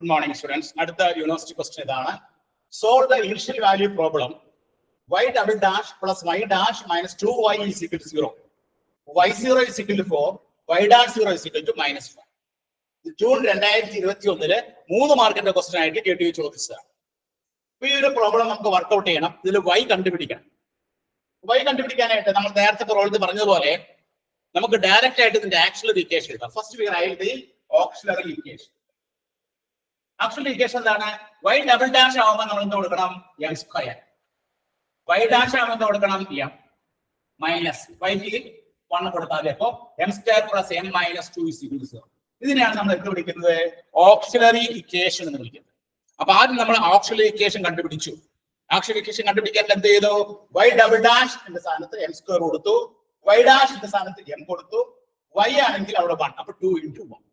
Good morning students അടുത്ത university question ഇതാണ് solve the initial value problem y double dash plus y dash minus two y is equal to zero y zero is equal to four y dash zero is equal to minus five June രണ്ടായിരത്തി ഇരുപത്തി ഒന്നില് മൂന്ന് മാർക്കിന്റെ question ആയിട്ട് K T U ചോദിച്ചതാണ് അപ്പൊ ഈ ഒരു പ്രോബ്ലം നമുക്ക് വർക്ക്ഔട്ട് ചെയ്യണം ഇതിൽ വൈ കണ്ടുപിടിക്കണം വൈ കണ്ടുപിടിക്കാനായിട്ട് നമ്മൾ നേരത്തെ പ്രോബ്ലത്തിൽ പറഞ്ഞതുപോലെ നമുക്ക് ഡയറക്റ്റ് ആയിട്ട് ഇതിന്റെ ആക്ച്വൽ ഇക്വേഷൻ എഴുതാം ഫസ്റ്റ് ഫിഗർ ആയിട്ട് ഓക്സിലറി ഇക്വേഷൻ ആക്ച്വൽ ഇക്വേഷൻ എന്താണ് വൈ ഡബിൾ ഡാഷ് ആവുമ്പോൾ നമ്മൾ എന്ത് കൊടുക്കണം എം സ്ക്വയർ വൈ ഡാഷ് ആവുമ്പോൾ എന്ത് കൊടുക്കണം എം മൈനസ് വൈക്ക് വൺ കൊടുത്താൽ അപ്പോ M square plus M minus two is equal zero ഇതിനെയാണ് നമ്മൾ എന്ത് വിളിക്കുന്നത് ഓക്സിലറി ഇക്വേഷൻ എന്ന് വിളിക്കുന്നത് അപ്പൊ ആദ്യം നമ്മൾ ഓക്സിലറി ഇക്വേഷൻ കണ്ടുപിടിച്ചു ഓക്സിലറി ഇക്വേഷൻ കണ്ടുപിടിക്കാൻ എന്ത് ചെയ്തു വൈ ഡബിൾ ഡാഷ് എന്ന സ്ഥാനത്ത് എം സ്ക്വയർ കൊടുത്തു വൈ ഡാഷ് എന്ന സ്ഥാനത്ത് എം കൊടുത്തു വൈ ആണെങ്കിൽ അവിടെ വൺ അപ്പൊ ടു ഇൻറ്റു വൺ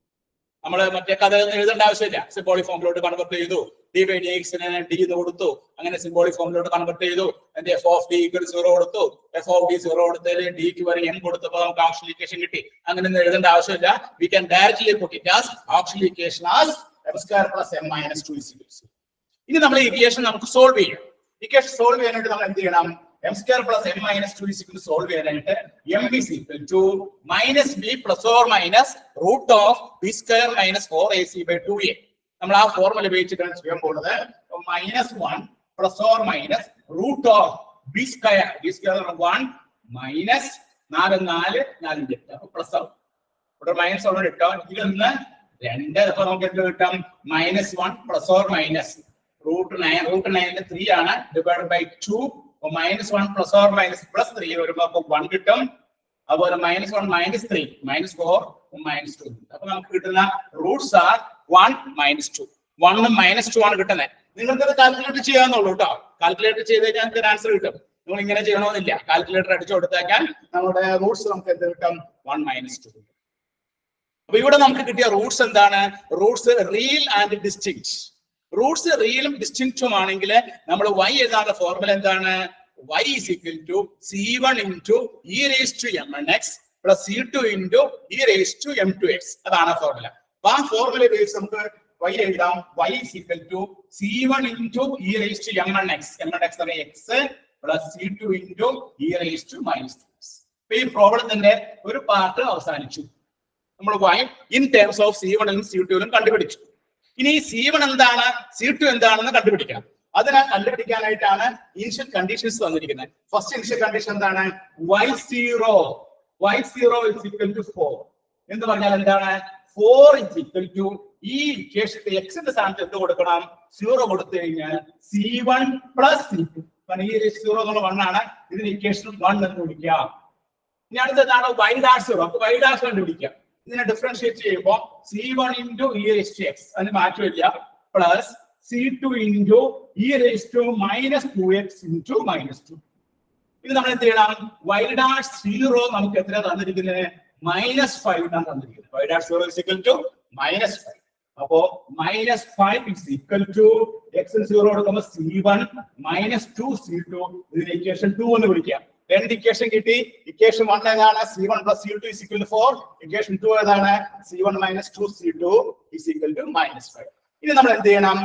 നമ്മൾ മറ്റേ കഥ ഒന്നും എഴുതേണ്ട ആവശ്യമില്ല സിംബോളിക് ഫോമിലോട്ട് കൺവെർട്ട് ചെയ്തു ഡി ബൈ ഡി എക്സിന് ഡി എന്ന് കൊടുത്തു അങ്ങനെ സിംബോളിക് ഫോമിലോട്ട് കൺവെർട്ട് ചെയ്തു എന്റെ എഫ് ഓഫ് ഡി സീറോ കൊടുത്തു എഫ് ഓഫ് ഡി സീറോ കൊടുത്തതിൽ ഡിക്ക് വരെ എം കൊടുത്തപ്പോൾ നമുക്ക് ഓപ്ഷൻ ഇക്വേഷൻ കിട്ടി അങ്ങനെ ഒന്നും എഴുതേണ്ട ആവശ്യമില്ല we can directly put it as option equation as M square plus M minus two is ഇനി നമ്മൾ ഇക്വേഷൻ നമുക്ക് സോൾവ് ചെയ്യണം ഇക്വേഷൻ സോൾവ് ചെയ്യാനായിട്ട് നമ്മൾ എന്ത് ചെയ്യണം M square plus M minus two is solve ചെയ്യാനായിട്ട് M B C two minus B plus or minus root of B square minus four A C by two A നമ്മൾ ആ formula ഉപയോഗിച്ചിട്ടാണ് ചെയ്യാൻ പോകുന്നത് minus one plus or minus root of B square B square one minus നാല് നാല് നാല് എട്ട് plus ആവും ഇവിടെ മൈനസ് അവിടെ ഇട്ടോ ഇതിൽ നിന്ന് രണ്ട് ഇപ്പൊ നമുക്ക് എന്ത് കിട്ടാം minus one plus or minus root nine root നയനിൽ ത്രീ ആണ് divide by two minus one plus or minus plus three വരുമ്പോ അപ്പൊ വൺ കിട്ടും അതുപോലെ minus one minus three minus four minus two അപ്പൊ നമുക്ക് കിട്ടുന്ന roots are one minus two വണ്ണും മൈനസ് ടു ആണ് കിട്ടുന്നത് നിങ്ങൾക്ക് കാൽക്കുലേറ്റ് ചെയ്യാന്നുള്ളൂ കേട്ടോ കാൽക്കുലേറ്റ് ചെയ്ത് കഴിഞ്ഞാൽ നിങ്ങൾക്ക് ആൻസർ കിട്ടും നിങ്ങൾ ഇങ്ങനെ ചെയ്യണമെന്നില്ല കാൽക്കുലേറ്റർ അടിച്ചു കൊടുത്തേക്കാൻ നമ്മുടെ റൂട്ട്സ് നമുക്ക് എന്ത് കിട്ടും വൺ മൈനസ് ടു അപ്പൊ ഇവിടെ നമുക്ക് കിട്ടിയ റൂട്ട്സ് എന്താണ് roots real and distinct roots റിയലും ഡിസ്റ്റിങ്ക്റ്റും ആണെങ്കിൽ നമ്മൾ വൈ എഴുതാനുള്ള ഫോർമുല എന്താണ് y is equal to c1 into e raised to mnx plus c2 into e raised to m2x അതാണ് ഫോർമുല അപ്പൊ ആ ഫോർമുല ഉപയോഗിച്ച് നമുക്ക് y എഴുതാം y is equal to c1 into e raised to mnx mnx എന്ന് x plus c2 into e raised to minus 2x അപ്പൊ ഈ പ്രോബ്ലത്തിന്റെ ഒരു പാർട്ട് അവസാനിച്ചു നമ്മൾ y in terms of C വണ്ണും സി ടുവിലും കണ്ടുപിടിച്ചു ഇനി സി വൺ എന്താണ് സി ടു എന്താണെന്ന് കണ്ടുപിടിക്കണം അതിനെ കണ്ടുപിടിക്കാനായിട്ടാണ് ഇനിഷ്യൽ കണ്ടീഷൻസ് തന്നിരിക്കുന്നത് ഫസ്റ്റ് ഇനിഷ്യൽ കണ്ടീഷൻ എന്താണ് y zero y zero is equal to four എന്ന് പറഞ്ഞാൽ എന്താണ് ഫോർ ഇസ് ഈക്വൽ ടു ഈ ഇക്വേഷന്റെ എക്സിന്റെ സ്ഥാനത്ത് എന്ത് കൊടുക്കണം സീറോ കൊടുത്തു കഴിഞ്ഞാൽ C one plus C two ഈ സീറോ എന്നുള്ള വൺ ആണ് ഇതിന് ഇക്വേഷൻ വൺ എന്ന് വിളിക്കാം ഇനി അടുത്തതാണ് വൈ ഡാഷ് സീറോ അപ്പൊ വൈ ഡാഷ് കണ്ടുപിടിക്കാം ഇതിനെ ഡിഫറൻഷിയേറ്റ് ചെയ്യുമ്പോൾ C one into e raise to x അതിന് മാറ്റമില്ല plus C two into e raise to minus two x into minus two ഇത് നമ്മൾ എന്ത് ചെയ്യണം വൈ ഡാഷ് സീറോ നമുക്ക് എത്ര തന്നിരിക്കുന്നത് മൈനസ് ഫൈവ് ആണ് തന്നിരിക്കുന്നത് y dash zero is equal to minus five അപ്പോ minus five is equal to x zero എടുക്കുമ്പോൾ C one minus two C two ഇതിന് ഇക്വേഷൻ ടു എന്ന് വിളിക്കാം രണ്ട് ഇക്വേഷൻ കിട്ടി ഇക്വേഷൻ വൺ ഏതാണ് C one plus C two is equal to four equation two ഏതാണ് C one minus two C two is equal to minus five ഇനി നമ്മൾ എന്ത് ചെയ്യണം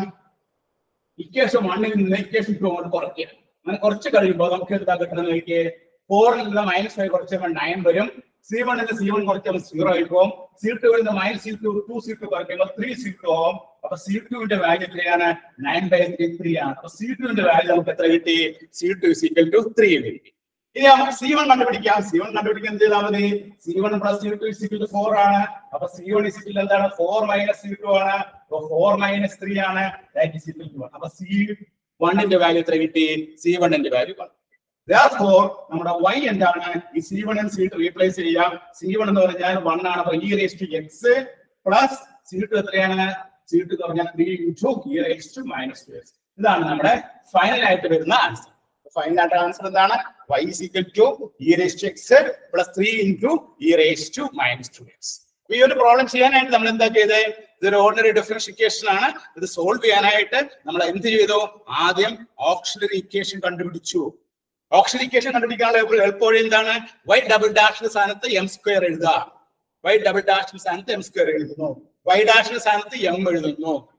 ഇക്വേഷൻ വണ്ണിൽ നിന്ന് ഇക്വേഷൻ ടു കൊണ്ട് കുറയ്ക്കുക അങ്ങനെ കുറച്ച് കഴിയുമ്പോൾ നമുക്ക് എന്താ കിട്ടുന്നത് നോക്കിയേ ഫോറിൽ നിന്ന് മൈനസ് ഫൈവ് കുറച്ചുമ്പോൾ നയൻ വരും സി വണ്ണിൽ സി വൺ കുറച്ചുമ്പോൾ സീറോ ആയിപ്പോവും സി ടുവിൽ നിന്ന് minus C two two C two കുറയ്ക്കുമ്പോൾ ത്രീ സി ടു ആവും അപ്പൊ സി ടുവിന്റെ വാല്യൂ എത്രയാണ് നയൻ ബൈ ത്രീ ത്രീ ആണ് അപ്പൊ സി ടുവിന്റെ വാല്യൂ നമുക്ക് എത്ര കിട്ടി C two is equal to three കിട്ടി ഇനി നമുക്ക് സി വൺ കണ്ടുപിടിക്കാം സി വൺ കണ്ടുപിടിക്കാൻ എന്ത് ചെയ്താൽ മതി C one plus C two is equal to four ആണ് അപ്പൊ സി വൺ ഇസിക്കൽ എന്താണ് ഫോർ മൈനസ് സി ടു ആണ് അപ്പൊ ഫോർ മൈനസ് ത്രീ ആണ് that is equal to one അപ്പൊ സി വണ്ണിന്റെ വാല്യൂ എത്ര കിട്ടി സി വണ്ണിന്റെ വാല്യൂ വൺ ഫോർ നമ്മുടെ y എന്താണ് ഈ C one C to replace ചെയ്യാം സി വൺ എന്ന് പറഞ്ഞാൽ വൺ ആണ് അപ്പൊ e raise to x plus C two എത്രയാണ് സി ടു എന്ന് പറഞ്ഞാൽ three into e raise to minus two x ഇതാണ് നമ്മുടെ ഫൈനൽ ആയിട്ട് വരുന്ന ആൻസർ ഫൈനൽ ആയിട്ട് ആൻസർ എന്താണ് y is equal to e raised to x plus 3 into e raised to minus 2x. ഈ ഒരു പ്രോബ്ലം ചെയ്യാനായിട്ട് നമ്മൾ എന്താ ചെയ്തത് ഇതൊരു ഓർഡിനറി ഡിഫറൻഷിക്കേഷൻ ആണ് ഇത് സോൾവ് ചെയ്യാനായിട്ട് നമ്മൾ എന്ത് ചെയ്തു ആദ്യം ഓക്സിലറി ഇക്വേഷൻ കണ്ടുപിടിച്ചു ഓക്സിലറി ഇക്വേഷൻ കണ്ടുപിടിക്കാനുള്ള എളുപ്പവഴി എന്താണ് y ഡബിൾ ഡാഷിന്റെ സ്ഥാനത്ത് എം സ്ക്വയർ എഴുതുക y ഡബിൾ ഡാഷിന്റെ സ്ഥാനത്ത് എം സ്ക്വയർ എഴുതുന്നു y ഡാഷിന്റെ സ്ഥാനത്ത് എം എഴുതുന്നു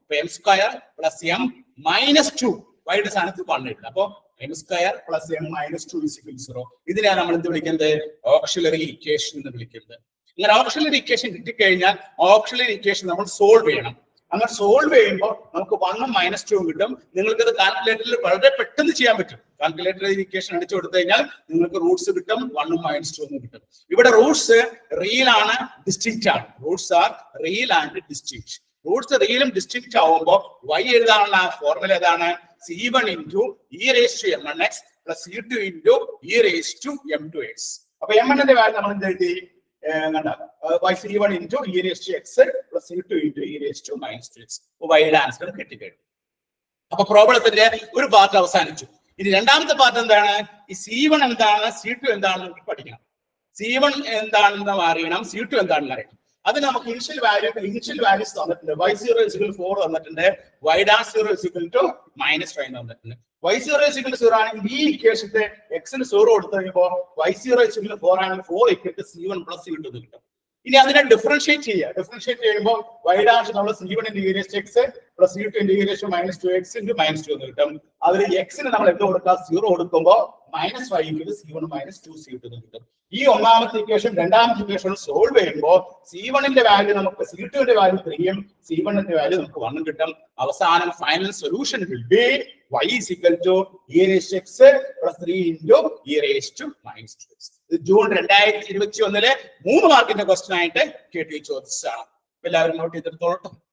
M square plus M minus two വൈയുടെ സ്ഥാനത്ത് വൺ ഇട്ട് അപ്പോ M square plus M minus two is equal zero ഇതിനെയാണ് നമ്മൾ എന്ത് വിളിക്കുന്നത് ഓപ്ഷണറി ഇക്വേഷൻ എന്ന് വിളിക്കുന്നത് ഇങ്ങനെ ഓപ്ഷണറി ഇക്വേഷൻ കിട്ടിക്കഴിഞ്ഞാൽ ഓപ്ഷണറി ഇക്വേഷൻ നമ്മൾ സോൾവ് ചെയ്യണം അങ്ങനെ സോൾവ് ചെയ്യുമ്പോൾ നമുക്ക് വണ്ണും മൈനസ് ടു കിട്ടും നിങ്ങൾക്ക് ഇത് കാൽക്കുലേറ്ററിൽ വളരെ പെട്ടെന്ന് ചെയ്യാൻ പറ്റും കാൽക്കുലേറ്റർ ഇക്വേഷൻ അടിച്ചു കൊടുത്തു കഴിഞ്ഞാൽ നിങ്ങൾക്ക് റൂട്ട്സ് കിട്ടും വണ്ണും മൈനസ് ടു എന്ന് കിട്ടും ഇവിടെ റൂട്ട്സ് റിയൽ ആണ് ഡിസ്റ്റിങ്റ്റ് ആണ് roots are real and distinct roots റിയലും ഡിസ്റ്റിങ്റ്റ് ആവുമ്പോൾ വൈ എഴുതാനുള്ള ഫോർമുല ഏതാണ് C one into e raise to M N x plus C two into e raise to M two x അപ്പൊ M എന്റെ value നമ്മൾ എന്ത് എഴുതി y C one into e raise to x plus C two into e raise to minus two x വൈയുടെ answer കിട്ടിക്കഴിഞ്ഞു അപ്പൊ പ്രോബ്ലത്തിന്റെ ഒരു part അവസാനിച്ചു ഇനി രണ്ടാമത്തെ പാർട്ട് എന്താണ് ഈ സി വൺ എന്താണ് സി ടു എന്താണെന്ന് നമുക്ക് പഠിക്കണം സി വൺ എന്താണെന്ന് അറിയണം സി ടു എന്താണെന്ന് അറിയണം അത് നമുക്ക് ഇനിഷ്യൽ വാല്യൂ ഇനിഷ്യൽ വാല്യൂസ് തന്നിട്ടുണ്ട് വൈ സീറോ ഇസിക്കൽ ഫോർ തന്നിട്ടുണ്ട് y dash zero is equal to minus five തന്നിട്ടുണ്ട് വൈ സീറോ ഇസിക്കൽ സീറോ ആണെങ്കിൽ ഈ ഇക്വേഷത്തെ എക്സിന് സീറോ കൊടുത്തു കഴിയുമ്പോൾ വൈ സീറോ ഇസിക്കൽ ഫോർ ആണെങ്കിൽ four equal C one plus C two കിട്ടും ഇനി അതിനെ ഡിഫറൻഷിയേറ്റ് ചെയ്യുക ഡിഫറൻഷിയേറ്റ് ചെയ്യുമ്പോൾ വൈ ഡാഷ് നമ്മൾ C one into e x plus C two into minus two x into minus to എന്ന് കിട്ടും അതിൽ എക്സിന് നമ്മൾ എന്ത് കൊടുക്കുക സീറോ കൊടുക്കുമ്പോൾ minus five C one minus two C two എന്ന് കിട്ടും ഈ ഒന്നാമത്തെ ഇക്വേഷൻ രണ്ടാമത്തെ ഇക്വേഷൻ സോൾവ് ചെയ്യുമ്പോൾ സി വണ്ണിന്റെ വാല്യൂ നമുക്ക് സി ടുവിന്റെ വാല്യൂ ത്രീയും സി വണ്ണിന്റെ വാല്യൂ നമുക്ക് വണ്ണും കിട്ടും അവസാനം final solution will be y is equal to e raised to x plus 3 into e raised to minus 2x. ഇത് ജൂൺ രണ്ടായിരത്തി ഇരുപത്തി ഒന്നിലെ മൂന്ന് മാർക്കിന്റെ ക്വസ്റ്റൻ ആയിട്ട് കേട്ടി ചോദിച്ചതാണ് എല്ലാവരും നോട്ട് ചെയ്തെടുത്തോളട്ടും